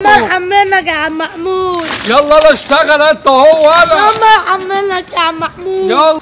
الله يحملك يا عم محمود يلا انا اشتغل انت وهو انا الله يحملك يا عم محمود يلا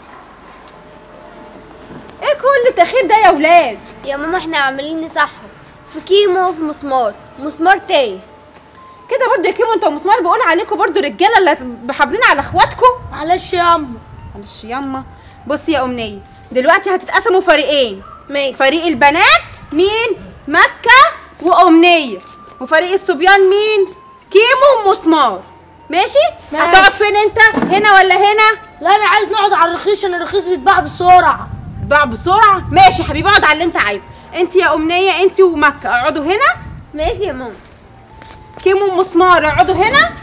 ايه كل التأخير ده يا ولاد يا ماما احنا عاملين نصحوا في كيمو وفي مسمار مسمار تايه كده برضو يا كيمو انت ومسمار بقول عليكم برضو رجاله اللي محافظين على اخواتكم معلش يا عم معلش ياما بصي يا امنيه دلوقتي هتتقسموا فريقين ماشي فريق البنات مين مكه وامنيه وفريق الصبيان مين كيمو ومسمار ماشي ماشي. هتقعد فين انت هنا ولا هنا لا انا عايز نقعد على الرخيص عشان الرخيص بيتباع بسرعه بقى بسرعه ماشي يا حبيبي اقعد على اللي انت عايزه انت يا امنيه انت ومكه اقعدوا هنا ماشي يا ماما كيمو ومسمار اقعدوا هنا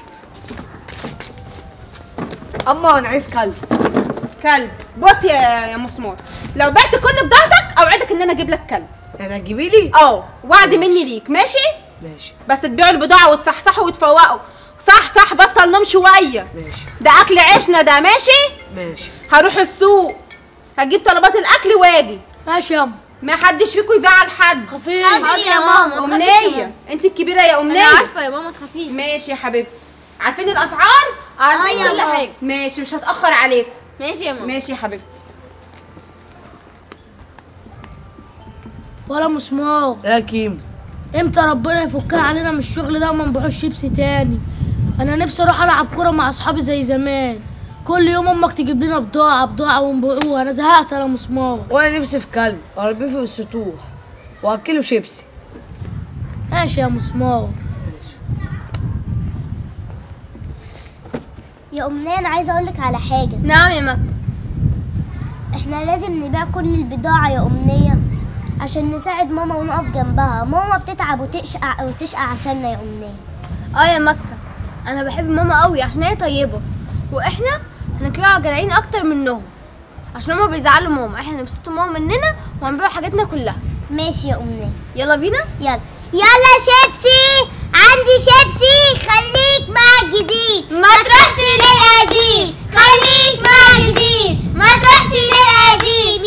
اما انا عايز كلب كلب بص يا يا مسمار لو بعت كل بضاعتك اوعدك ان انا اجيب لك كلب يعني هتجيبي لي اه وعد مني ليك ماشي ماشي بس تبيعوا البضاعه وتصحصحوا وتفوقوا صح صح بطل نوم شويه ماشي ده اكل عيشنا ده ماشي ماشي هروح السوق هجيب طلبات الاكل واجي ماشي يا عم ما حدش فيكم يزعل حد خفيف حاضر يا ماما امنيه انت الكبيره يا انا امنيه عارفه يا ماما تخافيش ماشي يا حبيبتي عارفين الاسعار عارفين كل حاجه ماشي مش هتاخر عليكم ماشي يا ماما ماشي يا حبيبتي ولا مسمار يا كيم امتى ربنا يفكها علينا من الشغل ده وما نبيعوش شيبسي تاني انا نفسي اروح العب كوره مع اصحابي زي زمان كل يوم امك تجيب لنا بضاعه بضاعه ونبيعوها انا زهقت يا مسمار وانا نفسي في كلب اربيه في السطوح واكله شيبسي ماشي يا مسمار يا أمنية أنا عايزة أقولك على حاجة نعم يا مكة إحنا لازم نبيع كل البضاعة يا أمنية عشان نساعد ماما ونقف جنبها ماما بتتعب وتشقى وتشقى عشاننا يا أمنية اه يا مكة انا بحب ماما قوي عشان هي طيبة واحنا هنطلعوا جدعين اكتر منهم عشان هما بيزعلوا ماما احنا نبسطوا ماما مننا وهنبيع حاجاتنا كلها ماشي يا أمنية يلا بينا يلا يلا شيبسي عندي شيبسي خليك مع الجديد ما تروحش للقديم خليك مع الجديد ما تروحش للقديم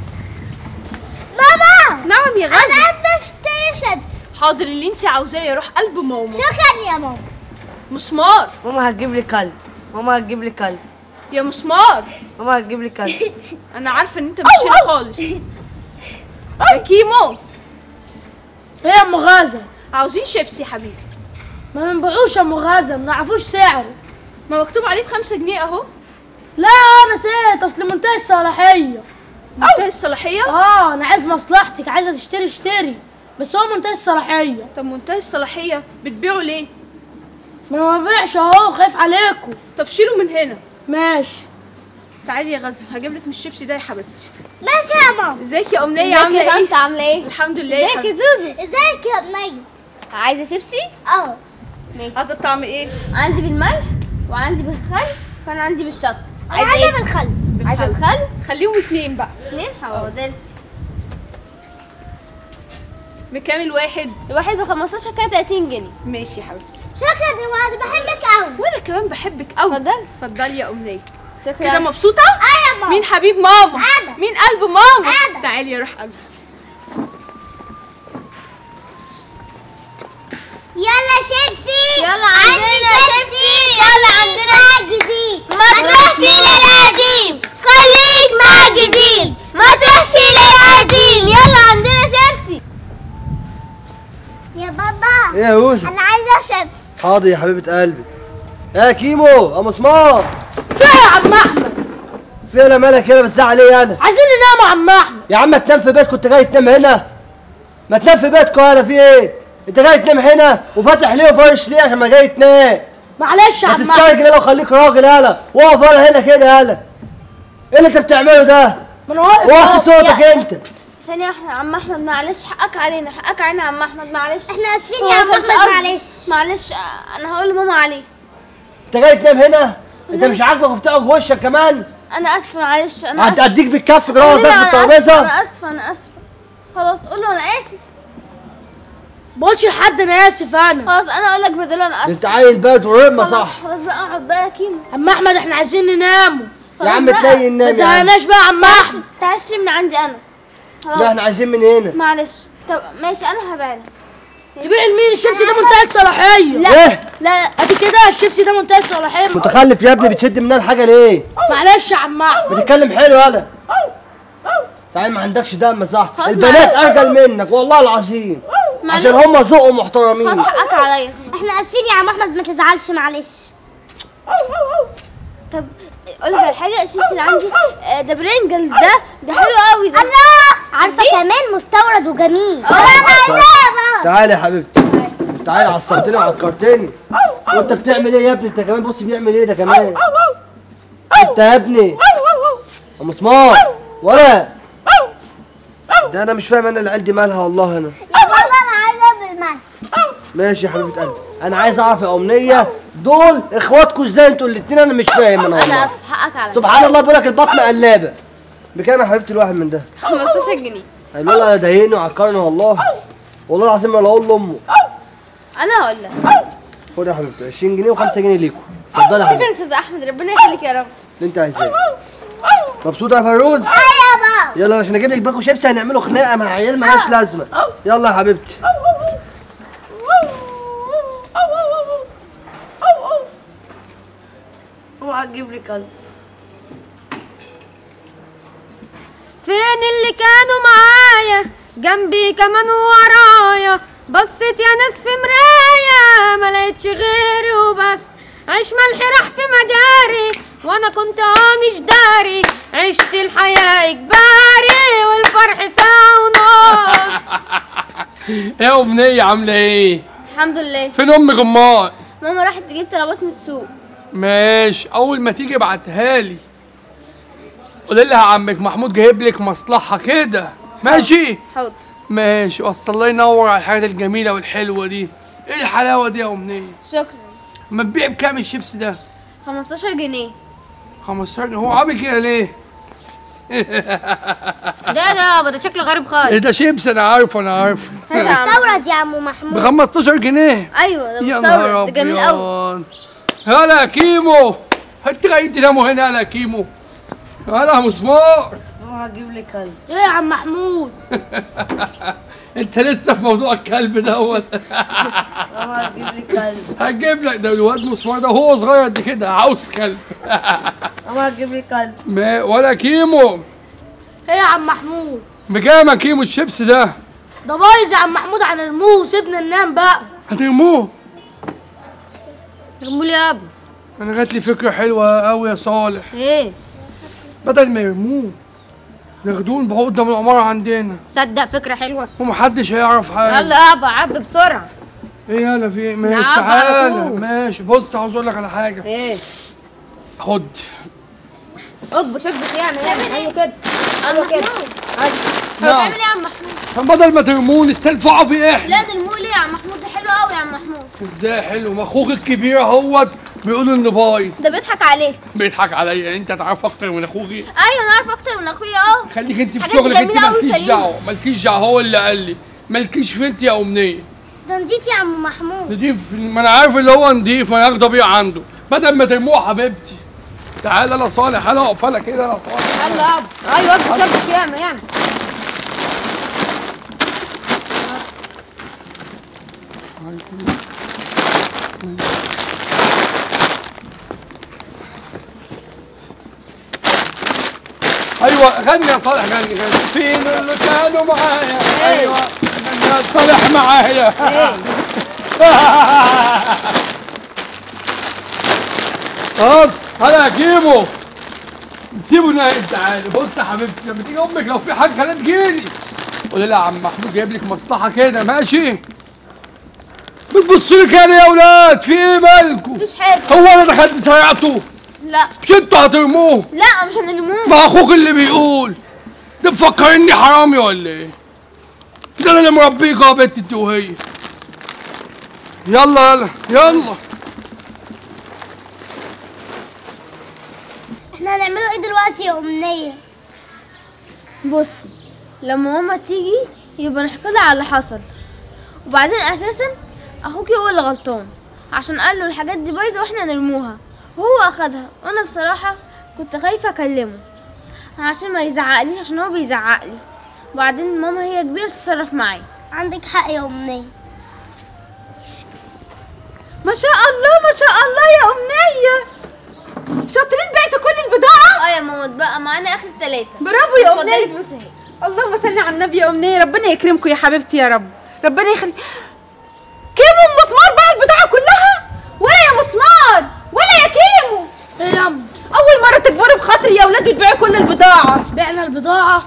ماما نعم يا انا غالي عايزه اشتري شيبسي حاضر اللي انت عاوزاه يروح قلب ماما شكرا يا ماما مسمار ماما هتجيب لي كلب ماما هتجيب لي كلب يا مسمار ماما هتجيب لي كلب انا عارفه ان انت مش هنا خالص يا كيمو ايه يا ام غازه عاوزين شيبسي يا حبيبي ما بنبيعوش يا ام غازه ما نعرفوش سعره ما مكتوب عليه بخمسة جنيه اهو لا انا نسيت اصل منتهي الصلاحيه منتهي الصلاحية اه انا عايز مصلحتك عايزه تشتري اشتري بس هو منتهي الصلاحيه طب منتهي الصلاحية بتبيعوا ليه؟ ما انا ما ببيعش اهو خايف عليكم طب شيلوا من هنا ماشي تعالي يا غزل هجيب لك من الشيبسي ده يا حبيبتي ماشي يا ماما ازيك يا امنية ازيك عاملة يا ايه؟ طنط عاملة ايه؟ الحمد لله يا ازيك يا حبيبتي زوزو ازيك يا أمنية عايزة شيبسي؟ اه ماشي عايزة الطعم ايه؟ عندي بالملح وعندي بالخل وكان عندي بالشطة عايزة عايزة ايه؟ بالخل عايزة بالخل خليهم اتنين بقى اتنين حاضر بكام الواحد؟ الواحد ب 15 كده 30 جنيه ماشي يا حبيبتي شكرا يا ماما أنا بحبك أوي وانا كمان بحبك قوي اتفضلي. اتفضلي يا امنية شكرا كده مبسوطة؟ اه يا ماما مين حبيب ماما؟ أنا. مين قلب ماما؟ أنا. تعالي يا روح قلبي يلا شيبسي يلا عندي عندنا شيبسي يلا عندنا جديد ما تروحش للقديم خليك مع الجديد ما تروحش للقديم يلا عندنا شيبسي يا بابا ايه يا يوسف انا عايزه شيبسي حاضر يا حبيبه قلبي يا كيمو يا مسمار فين يا عم احمد في انا مالك هنا بتزعل ايه انا عايزين ننام يا عم احمد يا عم تنام في بيتكم انت جاي تنام هنا ما تنام في بيتكم انا في ايه انت جاي تنام هنا وفاتح ليه وفارش ليه عشان ما جاي تنام معلش يا ما عم احمد تستعجل يلا وخليك راجل يلا واقف ولا هنا كده يلا ايه اللي انت بتعمله ده ما انا واقف وقت أهو. صوتك انت ثانية واحدة يا عم أحمد معلش حقك علينا حقك علينا يا عم أحمد معلش احنا اسفين هو يا عم ما كانش احمد قصدي. معلش معلش آه، أنا هقول لماما عليه انت جاي تنام هنا انت مش عاجبك وبتقعد في وشك كمان أنا آسفة معلش أنا هت- آسفة هديك بالكف كده قولي وزي له في أنا آسفة، الترابيزه أنا آسفة أنا آسفة خلاص قول له أنا آسف بقولش لحد انا اسف انا خلاص أنا أقول لك بدله أنا ده انت آسفة عيل باد ورمه خلاص صح خلاص بقى اقعد بقى يا كيمو عم احمد احنا عايزين نناموا يا عم خلاص بقى. تلاقي ما النام يا عم زهقناش بقى يا عم احمد تعالى اشتري من عندي أنا لا خلاص احنا عايزين من هنا معلش طب ماشي أنا هبيع لك تبيع لمين الشمس ده منتهى صلاحيه ايه لا ادي كده الشيبسي ده منتهي الصلاحيه متخلف يا ابني بتشد منها الحاجه ليه معلش يا عم احمد بتتكلم حلو يالا تعال ما عندكش دم صح خلاص البنات معلش. ارجل منك والله العظيم معلش. عشان هم ذوقهم محترمين خلاص حقك عليا احنا اسفين يا عم احمد ما تزعلش معلش طب اقول لك على حاجه الشيبسي اللي عندي آه، ده برينجلز ده ده حلو قوي ده الله عارفه كمان مستورد وجميل تعالى يا حبيبتي تعالى عصبتني وعكرتني وانت بتعمل ايه يا ابني انت كمان بص بيعمل ايه ده كمان انت يا ابني يا مسمار ولا ده انا مش فاهم انا العيال دي مالها والله انا يا بابا انا عايزه بالمال ماشي يا حبيبه قلبي انا عايز اعرف يا امنيه دول اخواتكم ازاي انتوا الاتنين انا مش فاهم انا انا والله اسف حقك عليا سبحان الله بيقول لك البطن قلابه بكام يا حبيبتي الواحد من ده 15 جنيه هيقول لها ضايقني وعكرني والله والله العظيم ما لا اقول لامه انا هقول لك خد يا حبيبتي 20 جنيه و5 جنيه ليكم اتفضلي يا شكرا حبيبتي يا استاذ احمد ربنا يخليك يا رب اللي انت عايزاه مبسوطه يا فيروز يا بابا يلا عشان اجيب لك باكو شيبسي هنعملوا خناقه مع عيال مالهاش لازمه يلا يا حبيبتي اوعى تجيب لي كلب فين اللي كانوا معايا جنبي كمان ورايا بصيت يا ناس في مرايا ما لقيتش غيري وبس عيش ملح راح في مجاري وانا كنت اه مش داري عشت الحياة اجباري والفرح ساعة ونص يا امنيه عامله ايه الحمد لله فين امك امال ماما راحت تجيب طلبات من السوق ماشي اول ما تيجي ابعتها لي قول لها عمك محمود جايب لك مصلحه كده ماشي حاضر ماشي بس الله ينور على الحاجات الجميله والحلوه دي ايه الحلاوه دي يا امنيه شكرا ما تبيع بكام الشيبس ده 15 جنيه 15 جنيه. هو عامل كده ليه ده ده ده شكله غريب خالص ايه ده شيبس انا عارفه انا عارفه هات يا عم مستورد يا عم ب محمود 15 جنيه ايوه ده يا نهار مستورد ده جميل قوي ابيض هلا يا كيمو انت قاعدين تناموا هنا هلا يا كيمو هلا يا مسمار اوعى تجيب لي كلب ايه يا عم محمود انت لسه في موضوع الكلب دوت اوعى تجيب لي كلب هجيب لك ده الواد مسمار ده هو صغير قد كده عاوز كلب اوعى تجيب لي كلب ما ولا كيمو ايه يا عم محمود بكام يا كيمو الشيبس ده ده بايظ يا عم محمود هنرموه وسيبنا ننام بقى هترموه رموا لي يا ابو انا جات لي فكره حلوه قوي يا صالح ايه بدل ما يرموه ياخدوه نبيعوه قدام العماره عندنا صدق فكرة حلوة ومحدش هيعرف حاجه يلا يابا عب بسرعة ايه يلا في ايه ماشي نعم، على تعالى طول. ماشي بص عاوز اقول لك على حاجه ايه خد اكبش اكبش يعمل يعمل ايوه كده ايوه كده نعم بتعمل ايه يا عم محمود طب بدل ما ترموني استنفعوا بيه احنا لا ده المول ايه يا عم محمود ده حلو قوي يا عم محمود ازاي حلو ما اخوك الكبير اهوت بيقولوا انه بايظ ده بيضحك عليه بيضحك عليا انت تعرف اكتر من اخوكي ايوه انا عارفه اكتر من اخويا اه خليك انت في حاجات شغلك انت جميلة أوي مالكيش سليمة. دعوه مالكيش دعوه هو اللي قال لي مالكيش في انت يا امنيه ده نضيف يا عم محمود نضيف ما انا عارف اللي هو نضيف ما ياخده بيه عنده بدل ما ترموه حبيبتي تعال انا صالح انا اقف انا كده انا صالح يلا يابا ايوه اكبش اكبش يعمل يعمل ايوه غني يا صالح غني غني فين اللي كانوا معايا ايوه غني يا صالح معايا خلاص هلا يا كيمو سيبوا نايم تعالى بص يا حبيبتي لما تيجي امك لو في حاجه خليها تجيلي قولي لها يا عم محمود جايب لك مصلحه كده ماشي بتبصوا لي كده يا اولاد في ايه مالكم مفيش حاجه هو انا دخلت سرقته لا مش انتوا هترموه لا مش هنرموه ما اخوك اللي بيقول ده مفكرني حرامي ولا ايه ده انا اللي مربيك يا بنت انت وهي يلا يلا يلا احنا هنعمله ايه دلوقتي يا امنيه بصي لما ماما تيجي يبقى نحكي لها على اللي حصل وبعدين اساسا اخوكي هو اللي غلطان عشان قال له الحاجات دي بايظه واحنا نرموها وهو اخدها وانا بصراحه كنت خايفه اكلمه عشان ما يزعقليش عشان هو بيزعقلي وبعدين ماما هي كبيره تتصرف معايا عندك حق يا امنيه ما شاء الله ما شاء الله يا امنيه شاطرين بعتوا كل البضاعه اه يا ماما اتبقى معانا اخر ثلاثة برافو يا اتفضلي امنيه فلوس اهي اللهم صل على النبي يا امنيه ربنا يكرمكم يا حبيبتي يا رب ربنا يخلي كيمو مسمار بقى البضاعه كلها ولا يا مسمار ولا يا كيمو ايه يا ام اول مره تكبروا بخاطري يا اولاد وتبيعوا كل البضاعه بعنا البضاعة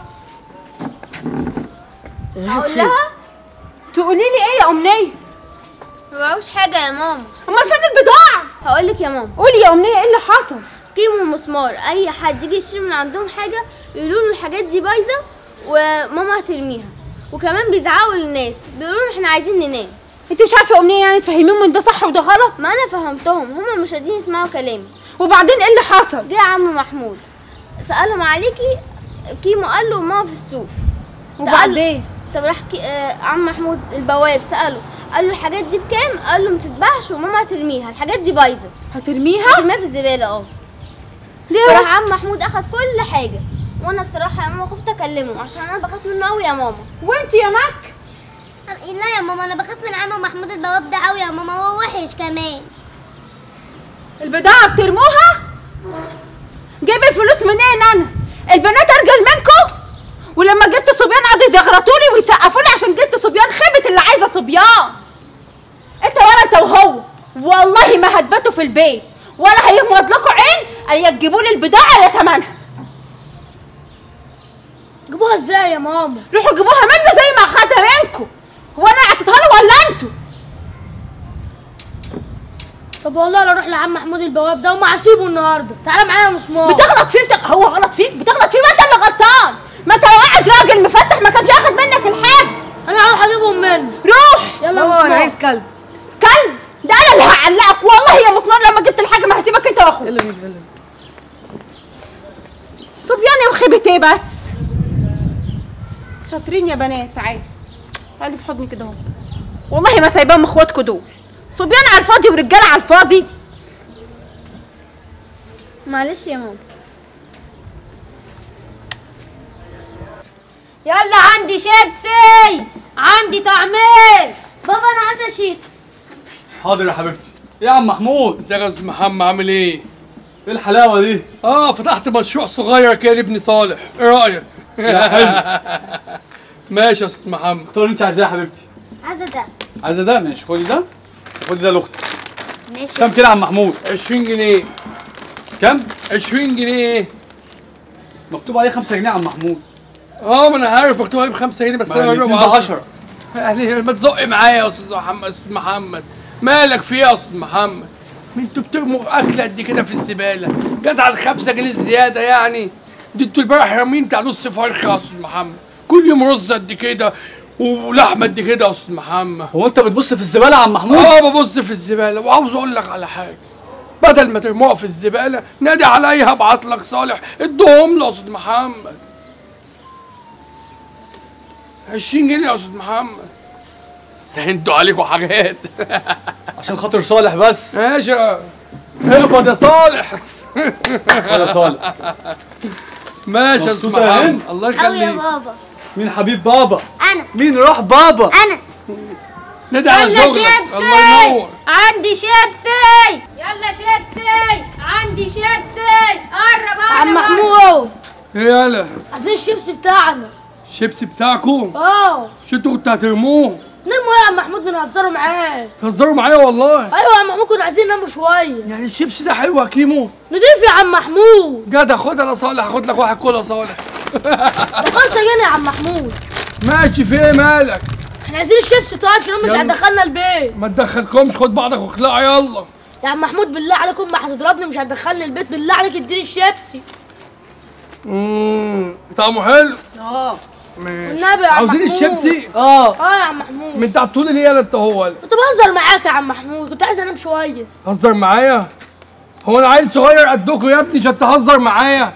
اقول لها تقولي لي ايه يا امنيه ما باعوش حاجة يا ماما امال فين البضاعه هقول لك يا ماما قولي يا امنيه ايه اللي حصل كيمو ومسمار اي حد يجي يشتري من عندهم حاجة يقولوا له الحاجات دي بايظة وماما هترميها وكمان بيزعقوا للناس بيقولوا لهم احنا عايزين ننام انت مش عارفه يا امنيه يعني تفهميهم ان ده صح وده غلط ما انا فهمتهم هما مش قادرين يسمعوا كلامي وبعدين ايه اللي حصل جه عم محمود سألهم عليكي كيمو قال له ماما في السوق وبعدين طب راح كي... آه عم محمود البواب سأله قال له الحاجات دي بكام قال له ما تتباعش وماما هترميها الحاجات دي بايظه هترميها هترميها في الزباله اه ليه فراح عم محمود اخد كل حاجه وانا بصراحه يا ماما خفت اكلمه عشان انا بخاف منه قوي يا ماما وانت يا مك لا يا ماما انا بخاف من عم محمود البواب ده قوي يا ماما هو وحش كمان البضاعه بترموها جايب الفلوس منين انا البنات ارجل منكم ولما جبت صبيان قعدوا يزغرطوا لي ويسقفوا لي عشان جبت صبيان خيبه اللي عايزه صبيان انت ولا انت وهو والله ما هتباتوا في البيت ولا هيغمض لكم عين يا تجيبوا لي البضاعه يا تمنها جيبوها ازاي يا ماما روحوا جيبوها منه زي ما اخدها منكم هو انا اعطيتها له ولا انتوا طب والله لا اروح لعم محمود البواب ده وما هسيبه النهارده تعالى معايا يا مسمار بتغلط فيه بتغ... هو غلط فيك بتغلط فيه ما انت اللي غلطان ما انت لو قاعد راجل مفتح ما كانش ياخد منك الحاجه انا هروح اجيبهم منه روح يلا يا ماما انا مسمار عايز كلب كلب ده انا اللي هعلقك والله يا مسمار لما جبت الحاجه ما هسيبك انت واخوك يلا بينا يلا بينا. صبياني وخيبة ايه بس شاطرين يا بنات تعالي تعالي في حضني كده اهو والله ما سايباهم اخواتكم دول صبيان على الفاضي ورجاله على الفاضي معلش يا ماما يلا عندي شيبسي عندي طعمين بابا انا عايزه شيبس حاضر يا حبيبتي ايه يا عم محمود ازيك يا استاذ محمد عامل ايه ايه الحلاوه دي اه فتحت مشروع صغير كده لابني صالح ايه رايك يا حلو ماشي يا استاذ محمد اختار اللي انت عايزاه يا حبيبتي عايزه ده عايزه ده ماشي خدي ده خدي ده لاختك ماشي كام كده يا عم محمود 20 جنيه كام 20 جنيه مكتوب عليه 5 جنيه يا عم محمود اه ما انا عارف مكتوب عليه ب 5 جنيه بس ما انا الاتنين بجيبه ب ب 10 يعني ما تزق معايا يا استاذ محمد استاذ محمد مالك في ايه يا استاذ محمد ما انتوا بترموا اكل قد كده في الزباله جت على الخمسة جنيه الزياده يعني دي انتوا البارح رامين بتاع نص فرخه يا استاذ محمد كل يوم رز قد كده ولحمه قد كده يا استاذ محمد هو انت بتبص في الزباله يا عم محمود اه ببص في الزباله وعاوز اقول لك على حاجه بدل ما ترموها في الزباله نادي عليا ابعت لك صالح ادهم له يا استاذ محمد 20 جنيه يا استاذ محمد ده انتوا عليكم حاجات عشان خاطر صالح بس ماشي اقبض يا صالح يا صالح ماشي يا استاذ مبسوطة يا محمد هند؟ الله قوي يا يخليك بابا مين حبيب بابا انا مين راح بابا انا نادي على يلا شغلك الله شيبسي ينور عندي شيبسي يلا شيبسي عندي شيبسي قرب قرب عم قرب. محمود ايه يالا عايزين الشيبس بتاعنا الشيبسي بتاعكم اه شو انتوا كنتوا هترموه نرموا يا عم محمود بنهزروا معاه تهزروا معايا والله ايوه يا عم محمود كنا عايزين نناموا شويه يعني الشيبسي ده حلو يا كيمو نضيف يا عم محمود جدع خدها يا صالح خد لك واحد كولا يا صالح ده خمسة جنيه يا عم محمود ماشي في ايه مالك احنا عايزين الشيبس طيب عشان هم مش يلا. هتدخلنا البيت ما تدخلكمش خد بعضك واخلعوا يلا يا عم محمود بالله عليكم ما هتضربني مش هتدخلني البيت بالله عليك اديني الشيبسي امم طعمه حلو اه ماشي والنبي يا عم عاوزين محمود. الشيبسي اه اه يا عم محمود من تعبتوا لي ليه انت هو كنت بهزر معاك يا عم محمود كنت عايز انام شويه هزر معايا هو انا عيل صغير قدكم يا ابني عشان تهزر معايا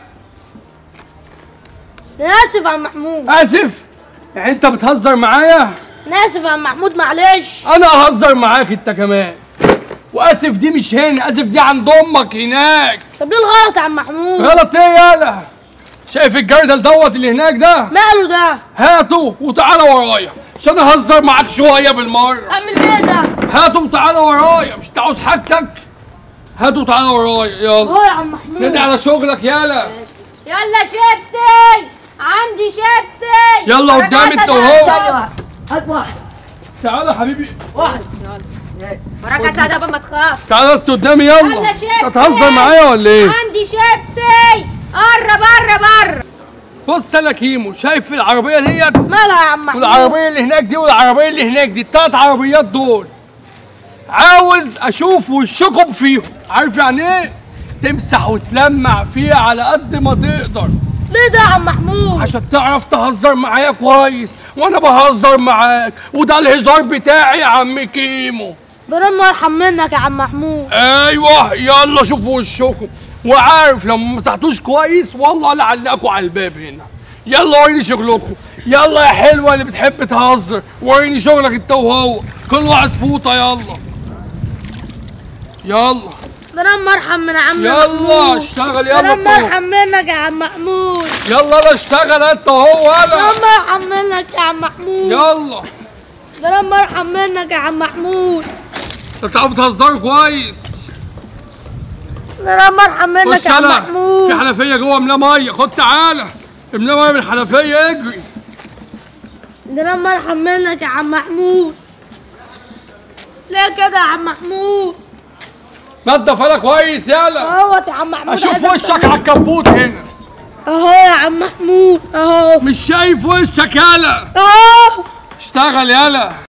انا اسف يا عم محمود اسف يعني انت بتهزر معايا انا اسف يا عم محمود معلش انا ههزر معاك انت كمان واسف دي مش هنا اسف دي عند امك هناك طب ليه الغلط يا عم محمود غلط ايه يالا شايف الجردل دوت اللي هناك ده ماله ده هاته وتعالى ورايا عشان اهزر معاك شويه بالمره اعمل ايه ده هاتوا وتعالى ورايا مش انت عاوز حاجتك هاتوا وتعالى ورايا يلا اهو يا عم محمود نادي على شغلك يلا يلا شيبسي عندي شيبسي يلا بركة قدام انت سادة. وهو هات واحد تعالى يا حبيبي واحد بركة سادة بابا ما تخاف تعالى بس قدامي يلا يلا شيبسي. انت هتهزر معايا ولا ايه عندي شيبسي قرب قرب قرب بص انا كيمو شايف العربيه ديت مالها يا عم محمود والعربيه اللي هناك دي والعربيه اللي هناك دي التلات عربيات دول عاوز اشوف وشكم فيهم عارف يعني ايه تمسح وتلمع فيها على قد ما تقدر ليه ده يا عم محمود عشان تعرف تهزر معايا كويس وانا بهزر معاك وده الهزار بتاعي يا عم كيمو ده لما ارحم منك يا عم محمود ايوه يلا شوفوا وشكم وعارف لو ما مسحتوش كويس والله لعلقكوا على الباب هنا يلا وريني شغلكم يلا يا حلوه اللي بتحب تهزر وريني شغلك انت وهو كل واحد فوطه يلا يلا ده لما ارحم من عم يلا محمود اشتغل ده يلا لما انت ارحم منك يا عم محمود يلا لا اشتغل انت وهو ده يلا لما ارحم منك يا عم محمود يلا ده لما ارحم منك يا عم محمود انت تعرف تهزر كويس ده لما ارحم منك خش يا عم يلا محمود في حنفيه جوه املاه ميه خد تعالى املاه ميه من الحنفيه اجري ده لما ارحم منك يا عم محمود ليه كده يا عم محمود نضف انا كويس يلا اهوت يا عم محمود اشوف عايزك وشك على الكبوت هنا اهو يا عم محمود اهو مش شايف وشك يلا اهو اشتغل يلا